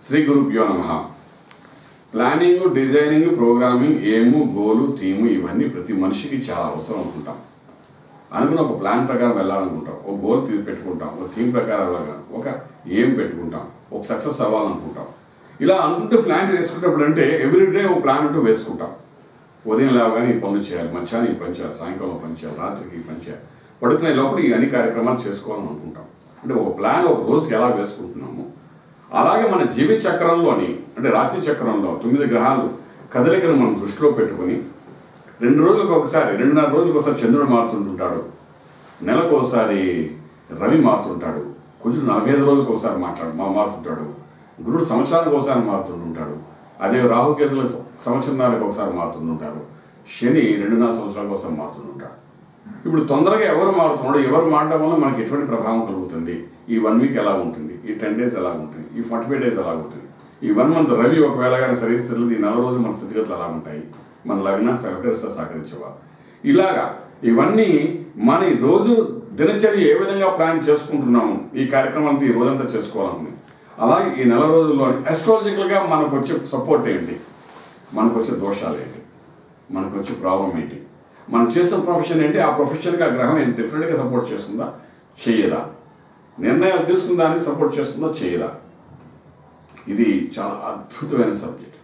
శ్రీ గురుభ్యో నమ planning designing programming ఏము గోలు థీము ఇవన్నీ ప్రతి మనిషికి చాలా అవసరం అనుకుంటాం అనుకున్న ఒక ప్లాన్ ప్రకారం వెళ్ళాలనుకుంటాం ఒక గోల్ తీ పెట్టుకుంటాం ఒక థీమ్ ప్రకారం వెళ్ళాలి ఒక ఏం పెట్టుకుంటాం ఒక సక్సెస్ అవ్వాలనుకుంటాం ఇలా అనుకుంటే ప్లాన్ చేసుకున్నప్పుడు అంటే ఎవ్రీడే ఒక ప్లాన్ అంటూ వేసుకుంటాం ఉదయం లేవగానే ఈ పనులు చేయాలి మధ్యాహ్నం ఈ పని చేయాలి సాయంకాలం పని చేయాలి రాత్రికి ఈ పని చేయాలి పడుకునే లోపల ఈ అన్ని కార్యక్రమాలు చేసుకోవాలని అనుకుంటాం అంటే ఒక ప్లాన్ ఒక రోజుకి ఎలా వేసుకుంటున్నాము అలాగే మన జీవిత చక్రంలోని అంటే రాశి చక్రంలో తొమ్మిది గ్రహాలు కదలికను మనం దృష్టిలో పెట్టుకుని రెండు రోజులకు ఒకసారి రెండున్నర రోజులకు ఒకసారి చంద్రుడు మారుతుంటుంటాడు నెలకు ఒకసారి రవి మారుతుంటాడు కొంచెం నలభై ఐదు రోజులకు ఒకసారి మాట్లాడు మా మారుతుంటాడు గురుడు సంవత్సరానికి ఒకసారి మారుతుంటుంటాడు అదే రాహుకేతులు సంవత్సరానికి ఒకసారి మారుతుంటుంటారు శని రెండున్నర సంవత్సరాలకు ఒకసారి మారుతుంటుంటాడు ఇప్పుడు తొందరగా ఎవరు మారుతున్నాడు ఎవరు మారడం వల్ల మనకి ఎటువంటి ప్రభావం కలుగుతుంది ఈ వన్ వీక్ ఎలా ఉంటుంది ఈ టెన్ డేస్ ఎలా ఉంటుంది ఈ ఫార్టీ ఫైవ్ డేస్ ఎలా ఉంటుంది ఈ వన్ మంత్ రవి ఒకవేళ కానీ సరి స్థితిలో ఈ నెల రోజు మన స్థితిగతులు ఎలా ఉంటాయి మన లగ్న సహకరిస్తా సహకరించేవా ఇలాగా ఇవన్నీ మన ఈ రోజు దినచర్య ఏ విధంగా ప్లాన్ చేసుకుంటున్నాము ఈ కార్యక్రమాలతో ఈ రోజంతా చేసుకోవాలని అలాగే ఈ నెల రోజుల్లో అస్ట్రాలజికల్గా మనకు వచ్చే సపోర్ట్ ఏంటి మనకు వచ్చే దోషాలు ఏంటి మనకు వచ్చే ప్రాబ్లం ఏంటి మనం చేసిన ప్రొఫెషన్ ఏంటి ఆ ప్రొఫెషన్కి ఆ గ్రహం ఏంటి డిఫరెంట్గా సపోర్ట్ చేస్తుందా చేయదా నిర్ణయాలు తీసుకున్న దానికి సపోర్ట్ చేస్తుందా చేయదా ఇది చాలా అద్భుతమైన సబ్జెక్ట్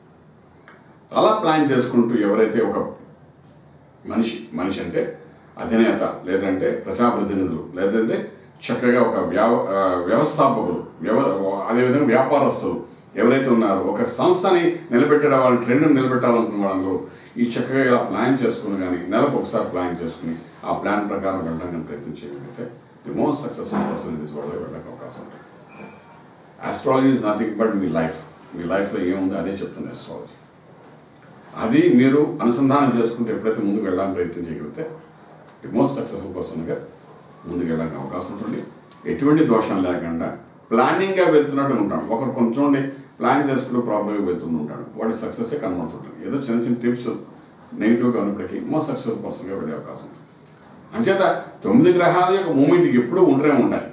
అలా ప్లాన్ చేసుకుంటూ ఎవరైతే ఒక మనిషి మనిషి అంటే అధినేత లేదంటే ప్రజాప్రతినిధులు లేదంటే చక్కగా ఒక వ్యవ ఆ, వ్యవస్థాపకులు వ్యవ అదేవిధంగా వ్యాపారస్తులు ఎవరైతే ఉన్నారో ఒక సంస్థని నిలబెట్టడం వాళ్ళ ట్రెండ్ని నిలబెట్టాలనుకున్న వాళ్ళందరూ ఈ చక్కగా ఇలా ప్లాన్ చేసుకుని కానీ నెలకు ఒకసారి ప్లాన్ చేసుకుని ఆ ప్లాన్ ప్రకారం వెళ్ళడానికి ప్రయత్నం చేయగలిగితే the most successful person in this world వెళ్ళడానికి అవకాశం ఉంటుంది ఆస్ట్రాలజీ ఇస్ నథింగ్ బట్ మీ లైఫ్ మీ లైఫ్లో ఏముందో అదే చెప్తుంది ఆస్ట్రాలజీ అది మీరు అనుసంధానం చేసుకుంటే ఎప్పుడైతే ముందుకు వెళ్ళడానికి ప్రయత్నం చేయగలిగితే ది మోస్ట్ సక్సెస్ఫుల్ పర్సన్గా ముందుకు వెళ్ళడానికి అవకాశం ఉంటుంది ఎటువంటి దోషం లేకుండా ప్లానింగ్గా వెళ్తున్నట్టు ఉంటాం ఒకరు కొంచెం ప్లాన్ చేసుకుని ప్రాబ్లంగా వెళ్తుంటూ ఉంటాడు వాడి సక్సెస్ కనబడుతుంటుంది ఏదో చిన్న చిన్న టిప్స్ నెగిటివ్గా ఉన్నప్పటికీ మోస్ట్ సక్సెస్ఫుల్ పర్సన్గా వెళ్ళే అవకాశం ఉంటుంది అంచేత తొమ్మిది గ్రహాల యొక్క మూమెంట్ ఎప్పుడూ ఉంటూనే ఉంటాయి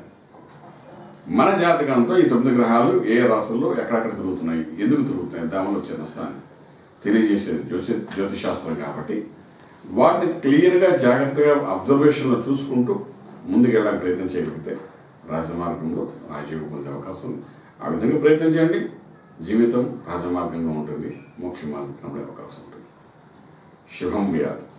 మన జాతకంతో ఈ తొమ్మిది గ్రహాలు ఏ రాసుల్లో ఎక్కడెక్కడ తిరుగుతున్నాయి ఎందుకు తిరుగుతున్నాయి దానివల్ల వచ్చే నష్టాన్ని తెలియజేసేది జ్యోతి జ్యోతిశాస్త్రం కాబట్టి వాటిని క్లియర్గా జాగ్రత్తగా అబ్జర్వేషన్లో చూసుకుంటూ ముందుకు వెళ్ళడానికి ప్రయత్నం చేయగలిగితే రాజమార్గంలో రాజీవ్ పొందే అవకాశం ఉంది ఆ విధంగా ప్రయత్నం చేయండి జీవితం రాజమార్గంగా ఉంటుంది మోక్ష మార్గం కనబడే అవకాశం ఉంటుంది శుభం వ్యాధి